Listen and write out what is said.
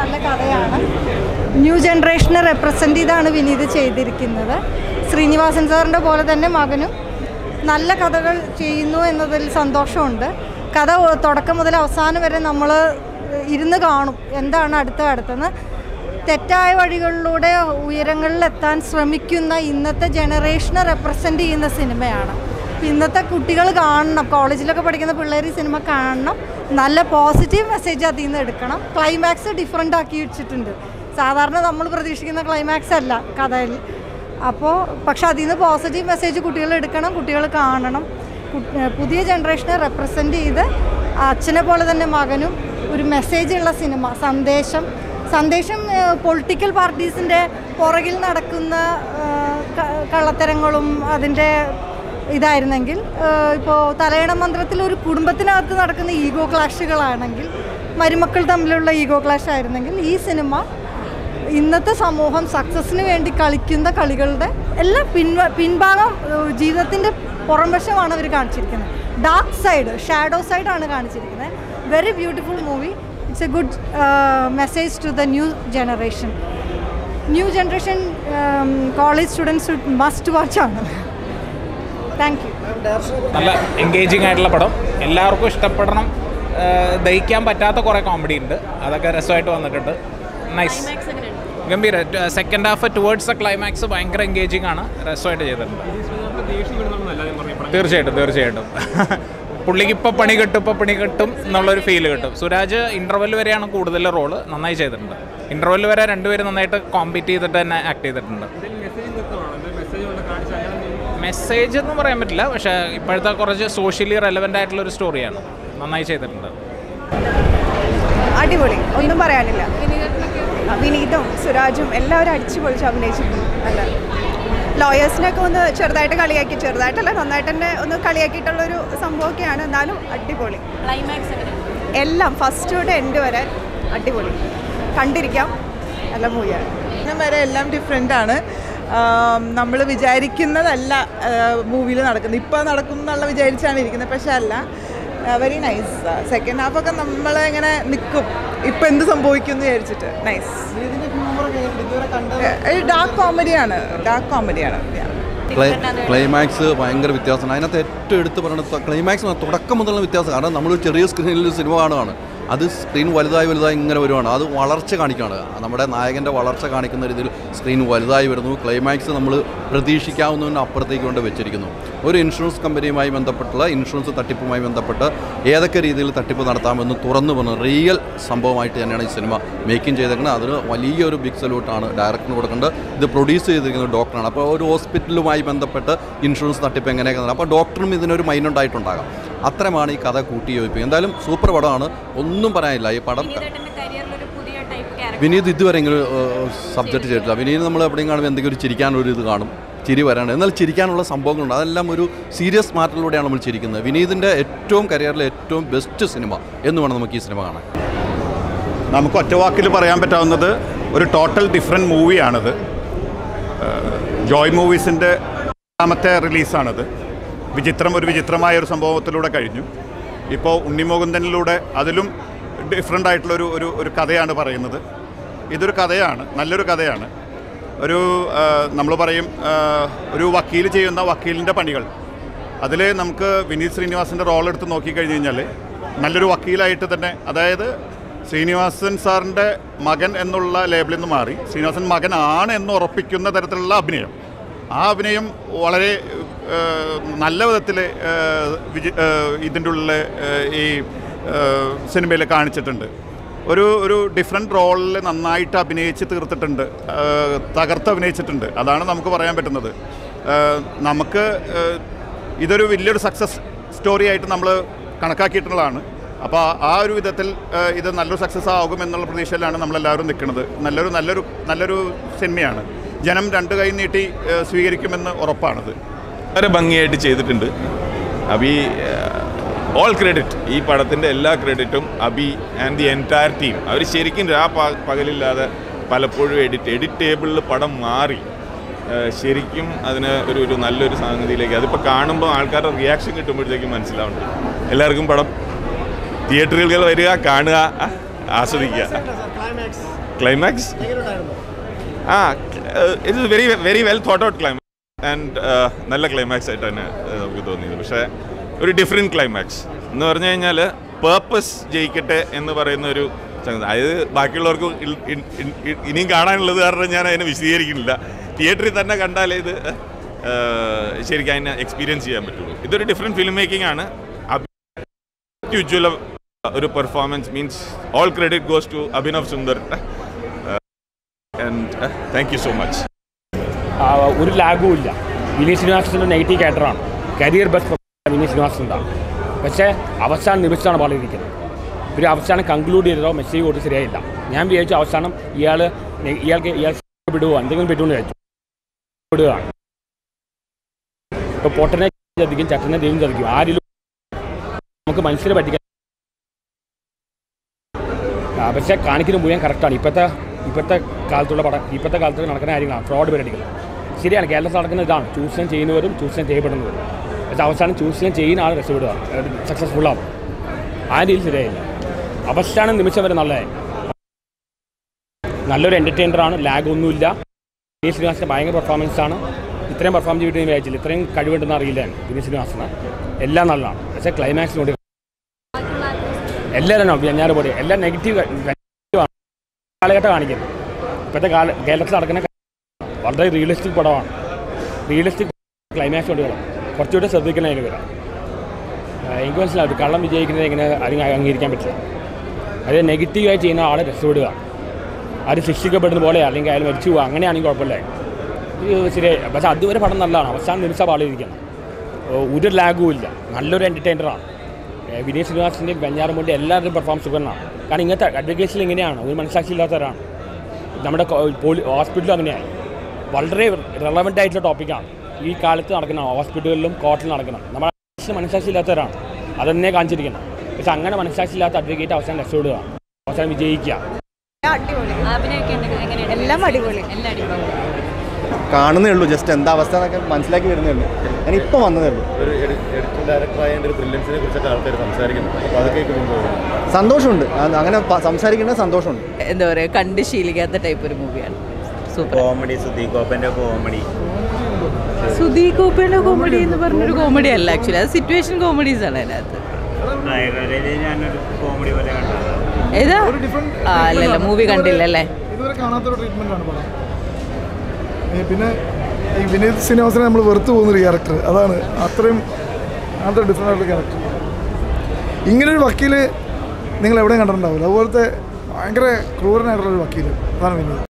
നല്ല കഥയാണ് new ജനറേഷനെ represent ചെയ്താണ് വിനീത് ചെയ്തിരിക്കുന്നത് ശ്രീനിവാസൻ സാറിൻ്റെ പോലെ തന്നെ മകനും നല്ല കഥകൾ ചെയ്യുന്നു എന്നതിൽ സന്തോഷമുണ്ട് കഥ ഒ- തുടക്കം മുതൽ അവസാനം വരെ നമ്മൾ ഇരുന്ന് കാണും എന്താണ് അടുത്ത അടുത്തെന്ന് തെറ്റായ വഴികളിലൂടെ ഉയരങ്ങളിലെത്താൻ ശ്രമിക്കുന്ന ഇന്നത്തെ ജനറേഷനെ റെപ്രസെൻ്റ് ചെയ്യുന്ന സിനിമയാണ് ഇന്നത്തെ കുട്ടികൾ കാണണം കോളേജിലൊക്കെ പഠിക്കുന്ന പിള്ളേർ ഈ സിനിമ കാണണം നല്ല പോസിറ്റീവ് മെസ്സേജ് അതിൽ നിന്ന് എടുക്കണം ക്ലൈമാക്സ് ഡിഫറെൻ്റ് ആക്കി വെച്ചിട്ടുണ്ട് സാധാരണ നമ്മൾ പ്രതീക്ഷിക്കുന്ന ക്ലൈമാക്സ് അല്ല കഥയിൽ അപ്പോൾ പക്ഷെ അതിൽ നിന്ന് പോസിറ്റീവ് മെസ്സേജ് കുട്ടികൾ എടുക്കണം കുട്ടികൾ കാണണം കു- ഏഹ് പുതിയ ജനറേഷനെ റെപ്രസെൻ്റ് ചെയ്ത് അച്ഛനെ പോലെ തന്നെ മകനും ഒരു മെസ്സേജ് ഉള്ള സിനിമ സന്ദേശം സന്ദേശം പൊളിറ്റിക്കൽ പാർട്ടീസിൻ്റെ പുറകിൽ നടക്കുന്ന ഏഹ്, ക- കള്ളത്തരങ്ങളും അതിൻ്റെ ഇതായിരുന്നെങ്കിൽ ഇപ്പോൾ തലയണ മന്ത്രത്തിൽ ഒരു കുടുംബത്തിനകത്ത് നടക്കുന്ന ഈഗോ ക്ലാഷുകളാണെങ്കിൽ മരുമക്കൾ തമ്മിലുള്ള ഈഗോ ക്ലാഷ് ആയിരുന്നെങ്കിൽ ഈ സിനിമ ഇന്നത്തെ സമൂഹം സക്സസ്സിന് വേണ്ടി കളിക്കുന്ന കളികളുടെ എല്ലാം പിൻവ പിൻഭാഗം ഏഹ്, ജീവിതത്തിൻ്റെ പുറംവശമാണ് അവർ കാണിച്ചിരിക്കുന്നത് ഡാർക്ക് സൈഡ് ഷാഡോ സൈഡാണ് കാണിച്ചിരിക്കുന്നത് very beautiful movie it's a good message to the new generation new generation college students must watch ആണ് താങ്ക് യു നല്ല എൻഗേജിങ് ആയിട്ടുള്ള പടം എല്ലാവർക്കും ഇഷ്ടപ്പെടണം ആ, ദഹിക്കാൻ പറ്റാത്ത കുറേ കോമഡി ഉണ്ട് അതൊക്കെ രസമായിട്ട് വന്നിട്ടുണ്ട് നൈസ് ഗംഭീര second half towards the climax ഭയങ്കര എൻഗേജിങ് ആണ് രസമായിട്ട് ചെയ്തിട്ടുണ്ട് തീർച്ചയായിട്ടും തീർച്ചയായിട്ടും പുള്ളിക്ക് ഇപ്പോൾ പണി കിട്ടും ഇപ്പോൾ പണി കിട്ടും എന്നുള്ളൊരു ഫീൽ കിട്ടും സുരാജ് ഇൻ്റർവെൽ വരെയാണ് കൂടുതൽ റോള് നന്നായി ചെയ്തിട്ടുണ്ട് ഇൻ്റർവെൽ വരെ രണ്ടുപേരും നന്നായിട്ട് കോമ്പീറ്റ് ചെയ്തിട്ട് തന്നെ ആക്ട് ചെയ്തിട്ടുണ്ട് മെസ്സേജ് എന്ന് പറയാൻ പറ്റില്ല പക്ഷേ ഇപ്പോഴത്തെ കുറച്ച് സോഷ്യലി റെലവൻ്റ് ആയിട്ടുള്ള ഒരു സ്റ്റോറിയാണ് നന്നായി ചെയ്തിട്ടുണ്ട് അടിപൊളി ഒന്നും പറയാനില്ല ആ, വിനീതും സുരാജും എല്ലാവരും അടിച്ചു പൊളിച്ച് അഭിനയിച്ചിട്ടുണ്ട് നല്ല ലോയേഴ്സിനൊക്കെ ഒന്ന് ചെറുതായിട്ട് കളിയാക്കി ചെറുതായിട്ടല്ല നന്നായിട്ട് തന്നെ ഒന്ന് കളിയാക്കിയിട്ടുള്ളൊരു സംഭവമൊക്കെയാണ് എന്നാലും അടിപൊളി എല്ലാം ഫസ്റ്റ് തൊട്ട് എൻഡ് വരെ അടിപൊളി കണ്ടിരിക്കാം നല്ല മൂവിയാണ് ഇന്ന് വരെ എല്ലാം ഡിഫറെൻ്റ് ആണ് നമ്മൾ വിചാരിക്കുന്നതല്ല മൂവിയിൽ നടക്കുന്നത് ഇപ്പോൾ നടക്കും എന്നുള്ള വിചാരിച്ചാണ് ഇരിക്കുന്നത് പക്ഷെ അല്ല വെരി നൈസ് സെക്കൻഡ് ഹാഫൊക്കെ നമ്മൾ ഇങ്ങനെ നിൽക്കും ഇപ്പം എന്ത് സംഭവിക്കും എന്ന് വിചാരിച്ചിട്ട് നൈസ് ഡാർക്ക് കോമഡിയാണ് ഡാർക്ക് കോമഡിയാണ് ക്ലൈമാക്സ് ഭയങ്കര വ്യത്യാസമാണ് അതിനകത്ത് ഏറ്റവും എടുത്ത് പറയുന്നത് ക്ലൈമാക്സ് തുടക്കം മുതലുള്ള വ്യത്യാസം കാരണം നമ്മൾ ചെറിയ സ്ക്രീനിൽ സിനിമ കാണുകയാണ് അത് സ്ക്രീൻ വലുതായി വലുതായി ഇങ്ങനെ വരുവാണ് അത് വളർച്ച കാണിക്കുകയാണ് നമ്മുടെ നായകൻ്റെ വളർച്ച കാണിക്കുന്ന രീതിയിൽ സ്ക്രീൻ വലുതായി വരുന്നു ക്ലൈമാക്സ് നമ്മൾ പ്രതീക്ഷിക്കാവുന്നതിന് അപ്പുറത്തേക്ക് കൊണ്ട് വെച്ചിരിക്കുന്നു ഒരു ഇൻഷുറൻസ് കമ്പനിയുമായി ബന്ധപ്പെട്ടുള്ള ഇൻഷുറൻസ് തട്ടിപ്പുമായി ബന്ധപ്പെട്ട് ഏതൊക്കെ രീതിയിൽ തട്ടിപ്പ് നടത്താമെന്ന് തുറന്നു പറഞ്ഞു റിയൽ സംഭവമായിട്ട് തന്നെയാണ് ഈ സിനിമ മേക്കിംഗ് ചെയ്തേക്കുന്നത് അതിന് വലിയൊരു ബിഗ് സല്യൂട്ടാണ് ഡയറക്ടറിന് കൊടുക്കേണ്ടത് ഇത് പ്രൊഡ്യൂസ് ചെയ്തിരിക്കുന്ന ഡോക്ടറാണ് അപ്പോൾ ഒരു ഹോസ്പിറ്റലുമായി ബന്ധപ്പെട്ട് ഇൻഷുറൻസ് തട്ടിപ്പ് എങ്ങനെയൊക്കെ നടക്കും അപ്പോൾ ഡോക്ടറും ഇതിനൊരു മൈൻഡ് ഉണ്ടായിട്ടുണ്ടാകാം അത്രയുമാണ് ഈ കഥ കൂട്ടി യോജിപ്പിക്കുക എന്തായാലും സൂപ്പർ പടമാണ് ഒന്നും പറയാനില്ല ഈ പടം വിനീത് ഇതുവരെ ഇങ്ങനെ സബ്ജക്റ്റ് ചെയ്തിട്ടില്ല വിനീത് നമ്മൾ എവിടെയും കാണുമ്പോൾ എന്തെങ്കിലും ഒരു ചിരിക്കാനൊരു ഇത് കാണും ചിരി വരാണ്ട് എന്നാൽ ചിരിക്കാനുള്ള സംഭവങ്ങളുണ്ട് അതെല്ലാം ഒരു സീരിയസ് മാറ്ററിലൂടെയാണ് നമ്മൾ ചിരിക്കുന്നത് വിനീതിൻ്റെ ഏറ്റവും കരിയറിലെ ഏറ്റവും ബെസ്റ്റ് സിനിമ എന്ന് വേണം നമുക്ക് ഈ സിനിമ കാണാൻ നമുക്ക് ഒറ്റവാക്കിൽ പറയാൻ പറ്റാവുന്നത് ഒരു ടോട്ടൽ ഡിഫറെൻറ്റ് മൂവിയാണിത് ജോയ് മൂവീസിൻ്റെ രണ്ടാമത്തെ റിലീസാണിത് വിചിത്രം ഒരു വിചിത്രമായ ഒരു സംഭവത്തിലൂടെ കഴിഞ്ഞു ഇപ്പോൾ ഉണ്ണിമുകുന്ദനിലൂടെ അതിലും ഡിഫറെൻ്റ് ആയിട്ടുള്ളൊരു ഒരു ഒരു കഥയാണ് പറയുന്നത് ഇതൊരു കഥയാണ് നല്ലൊരു കഥയാണ് ഒരു നമ്മൾ പറയും ആ, ഒരു വക്കീൽ ചെയ്യുന്ന വക്കീലിൻ്റെ പണികൾ അതിൽ നമുക്ക് വിനീത് ശ്രീനിവാസൻ്റെ റോൾ എടുത്ത് നോക്കിക്കഴിഞ്ഞ് കഴിഞ്ഞാൽ നല്ലൊരു വക്കീലായിട്ട് തന്നെ അതായത് ശ്രീനിവാസൻ സാറിൻ്റെ മകൻ എന്നുള്ള ലേബിളിൽ നിന്ന് മാറി ശ്രീനിവാസൻ മകൻ ആണ് എന്ന് ഉറപ്പിക്കുന്ന തരത്തിലുള്ള അഭിനയം ആ അഭിനയം വളരെ ഏഹ്, നല്ല വിധത്തിൽ ഇതിൻ്റെ ഉള്ളിൽ ഏഹ്, ഈ സിനിമയിൽ കാണിച്ചിട്ടുണ്ട് ഒരു ഒരു ഡിഫറെൻറ്റ് റോളിൽ നന്നായിട്ട് അഭിനയിച്ച് തീർത്തിട്ടുണ്ട് ഏഹ്, തകർത്ത് അഭിനയിച്ചിട്ടുണ്ട് അതാണ് നമുക്ക് പറയാൻ പറ്റുന്നത് ഏഹ്, നമുക്ക് ഏഹ്, ഇതൊരു വലിയൊരു സക്സസ് സ്റ്റോറി ആയിട്ട് നമ്മൾ കണക്കാക്കിയിട്ടുള്ളതാണ് അപ്പോൾ ആ ഒരു വിധത്തിൽ ഏഹ്, ഇത് നല്ലൊരു സക്സസ് ആകും എന്നുള്ള പ്രതീക്ഷയിലാണ് നമ്മളെല്ലാവരും നിൽക്കുന്നത് നല്ലൊരു നല്ലൊരു നല്ലൊരു സിനിമയാണ് ജനം രണ്ട് കൈ നീട്ടി ഏഹ്, സ്വീകരിക്കുമെന്ന് ഉറപ്പാണത് വളരെ ഭംഗിയായിട്ട് ചെയ്തിട്ടുണ്ട് അബി ഓൾ ക്രെഡിറ്റ് ഈ പടത്തിൻ്റെ എല്ലാ ക്രെഡിറ്റും Abhi and the entire team അവർ ശരിക്കും രാ പ- പകലില്ലാതെ പലപ്പോഴും എഡിറ്റ് എഡിറ്റ് ടേബിളിൽ പടം മാറി ഏഹ് ശരിക്കും അതിന് ഒരു ഒരു നല്ലൊരു സംഗതിയിലേക്ക് അതിപ്പോൾ കാണുമ്പോൾ ആൾക്കാരുടെ റിയാക്ഷൻ കിട്ടുമ്പോഴത്തേക്കും മനസ്സിലാവുന്നുണ്ട് എല്ലാവർക്കും പടം തിയേറ്ററുകളിൽ വരിക കാണുക ആസ്വദിക്കുക ക്ലൈമാക്സ് ആ it is very very well thought out climax and നല്ല ക്ലൈമാക്സ് ആയിട്ട് തന്നെ uh, നമുക്ക് തോന്നിയത് പക്ഷേ ഒരു ഡിഫറെൻറ്റ് ക്ലൈമാക്സ് എന്ന് പറഞ്ഞു കഴിഞ്ഞാൽ പേർപ്പസ് ജയിക്കട്ടെ എന്ന് പറയുന്ന ഒരു സംഗതി അതായത് ബാക്കിയുള്ളവർക്ക് ഇൽ- ഇൻ- ഇൻ- ഇൻ- ഇനിയും കാണാനുള്ളത് കാരണം ഞാൻ അതിനെ വിശദീകരിക്കുന്നില്ല തിയേറ്ററിൽ തന്നെ കണ്ടാലേ ഇത് uh, ശരിക്കും അതിനെ എക്സ്പീരിയൻസ് ചെയ്യാൻ പറ്റുള്ളൂ ഇതൊരു ഡിഫറെൻറ്റ് ഫിലിം മേക്കിംഗ് ആണ് ഉജ്ജ്വല ഒരു performance means all credit goes to Abhinav Sundar and thank you so much ആ, ഒരു ലാഗും ഇല്ല വിനീത് ശ്രീനിവാസൻ്റെ നെഗറ്റീവ് ക്യാരക്ടറാണ് കരിയർ ബെസ്റ്റ് വിനീത് ശ്രീനിവാസൻ്റെതാണ് പക്ഷേ അവസാനം നിമിഷമാണ് പാളിയിരിക്കുന്നത് ഒരു അവസാനം കൺക്ലൂഡ് ചെയ്തതോ മെസ്സേജ് കൊടുത്ത് ശരിയായില്ല ഞാൻ വിചാരിച്ചു അവസാനം ഇയാൾ ഇയാൾക്ക് ഇയാൾ വിടുവോ എന്തെങ്കിലും പറ്റുമെന്ന് വിചാരിച്ചു വിടുകയാണ് ഇപ്പോൾ പൊട്ടനെ ചതിക്കും ചട്ടനെ ദൈവം ചതിക്കും ആരിലും നമുക്ക് മനുഷ്യരെ പറ്റിക്കാൻ ആ, പക്ഷേ കാണിക്കുന്ന മുഴുവൻ കറക്റ്റാണ് ഇപ്പോഴത്തെ ഇപ്പോഴത്തെ കാലത്തുള്ള പടം ഇപ്പോഴത്തെ കാലത്ത് നടക്കുന്ന കാര്യങ്ങളാണ് ഫ്രോഡ് പരിപാടികൾ ശരിയാണ് കേരളത്തിൽ നടക്കുന്ന ഇതാണ് ചൂഷണം ചെയ്യുന്നവരും ചൂഷണം ചെയ്യപ്പെടുന്നവരും പക്ഷേ അവസാനം ചൂഷണം ചെയ്യുന്ന ആൾ രക്ഷപ്പെടുക സക്സസ്ഫുൾ ആവും ആ രീതിയിൽ ശരിയായില്ല അവസാനം നിമിഷം വരെ നല്ലതായി നല്ലൊരു എൻ്റർടൈനറാണ് ലാഗ് ഒന്നുമില്ല വിനീത് ശ്രീനിവാസിൻ്റെ ഭയങ്കര പെർഫോമൻസ് ആണ് ഇത്രയും പെർഫോം ചെയ്തിട്ട് ഞാൻ വിചാരിച്ചില്ല ഇത്രയും കഴിവുണ്ടെന്ന് അറിയില്ല ഞാൻ വിനീത് ശ്രീനിവാസന് എല്ലാം നല്ലതാണ് പക്ഷേ ക്ലൈമാക്സിനോട് എല്ലാവരും ഞാൻ പോലെ എല്ലാം നെഗറ്റീവ് കാലഘട്ടം കാണിക്കുന്നത് ഇപ്പോഴത്തെ കാല കേരളത്തിൽ നടക്കുന്ന കാ- വളരെ റിയലിസ്റ്റിക് പടമാണ് റിയലിസ്റ്റിക് ക്ലൈമാക്സ് കൊണ്ട് വേണം കുറച്ചുകൂടെ ശ്രദ്ധിക്കണം അതിന് വരാം എനിക്ക് മനസ്സിലാവും കള്ളം വിജയിക്കുന്നത് എങ്ങനെ അതിന് അംഗീകരിക്കാൻ പറ്റില്ല അത് നെഗറ്റീവായി ചെയ്യുന്ന ആളെ രക്ഷപ്പെടുക അത് ശിക്ഷിക്കപ്പെടുന്ന പോലെ അല്ലെങ്കിൽ അയാൾ മരിച്ചു പോകുക അങ്ങനെയാണെങ്കിൽ കുഴപ്പമില്ല ഇത് ശരിയായി പക്ഷേ അതുവരെ പടം നല്ലതാണ് അവസാനം നിമിഷം പാളിയിരിക്കണം ഒരു ലാഗും ഇല്ല നല്ലൊരു എൻ്റർടൈനറാണ് വിനീത് ശ്രീനിവാസിൻ്റെയും വെഞ്ഞാറമുണ്ടി എല്ലാവരുടെയും പെർഫോമൻസ് സുഖമാണ് കാരണം ഇങ്ങനത്തെ അഡ്വക്കേറ്റ്സിൽ ഇങ്ങനെയാണ് ഒരു മനസ്സാക്ഷി ഇല്ലാത്തവരാണ് നമ്മുടെ പോലി ഹോസ്പിറ്റലും അങ്ങനെയായി വളരെ റെലവൻ്റ് ആയിട്ടുള്ള ടോപ്പിക്കാണ് ഈ കാലത്ത് നടക്കുന്ന ഹോസ്പിറ്റലുകളിലും കോർട്ടിലും നടക്കണം നമ്മുടെ മനസ്സാക്ഷി ഇല്ലാത്തവരാണ് അതന്നെ കാണിച്ചിരിക്കണം പക്ഷെ അങ്ങനെ മനസ്സാക്ഷി ഇല്ലാത്ത അഡ്വക്കേറ്റ് അവസാനം രക്ഷപ്പെടുക അവസാനം വിജയിക്കുക അടിപൊളി അഭിനയൊക്കെ ഉണ്ട് എങ്ങനെയുണ്ട് എല്ലാം അടിപൊളി എല്ലാം അടിപൊളി കാണുന്നേ ഉള്ളൂ ജസ്റ്റ് എന്താ അവസ്ഥ എന്നൊക്കെ മനസ്സിലാക്കി വരുന്നേ ഉള്ളൂ ഞാൻ ഇപ്പോൾ വന്നതേ ഉള്ളൂ ഒരു എഡിറ്റിംഗ് ഡയറക്ടറായ ഒരു ബ്രില്യൻസിനെ കുറിച്ചൊക്കെ ആൾക്കാർ സംസാരിക്കുന്നു അപ്പോൾ അതൊക്കെ കേൾക്കുമ്പോൾ സന്തോഷമുണ്ട് അത് അങ്ങനെ പ- സംസാരിക്കുന്നത് സന്തോഷമുണ്ട് എന്താ പറയുക കണ്ട് ശീലിക്കാത്ത ടൈപ്പ് ഒരു മൂവിയാണ് സൂപ്പർ കോമഡി സുദീഖോപ്പൻ്റെ കോമഡി സുധീ കോപ്പയുടെ കോമഡി എന്ന് പറഞ്ഞൊരു കോമഡി അല്ല ആക്ച്വലി അത് സിറ്റുവേഷൻ കോമഡീസ് ആണ് അതിനകത്ത് ഞാനൊരു കോമഡി പോലെ കണ്ടത് ഏതാ ആ അല്ലല്ല മൂവി കണ്ടില്ല അല്ലേ ഇതുവരെ കാണാത്തൊരു ട്രീറ്റ്മെൻ്റ് ആണ് പടം ഏ, പിന്നെ ഈ വിനീത് ശ്രീനിവാസനെ നമ്മൾ വെറുത്തു പോകുന്നൊരു ക്യാരക്ടർ അതാണ് അത്രയും അങ്ങനത്തെ ഡിഫറെൻ്റ് ആയിട്ടുള്ള ക്യാരക്ടർ ഇങ്ങനൊരു വക്കീൽ നിങ്ങൾ എവിടെയും കണ്ടിട്ടുണ്ടാവില്ല അതുപോലത്തെ ഭയങ്കര ക്രൂരനായിട്ടുള്ളൊരു വക്കീൽ അതാണ് വിനീത്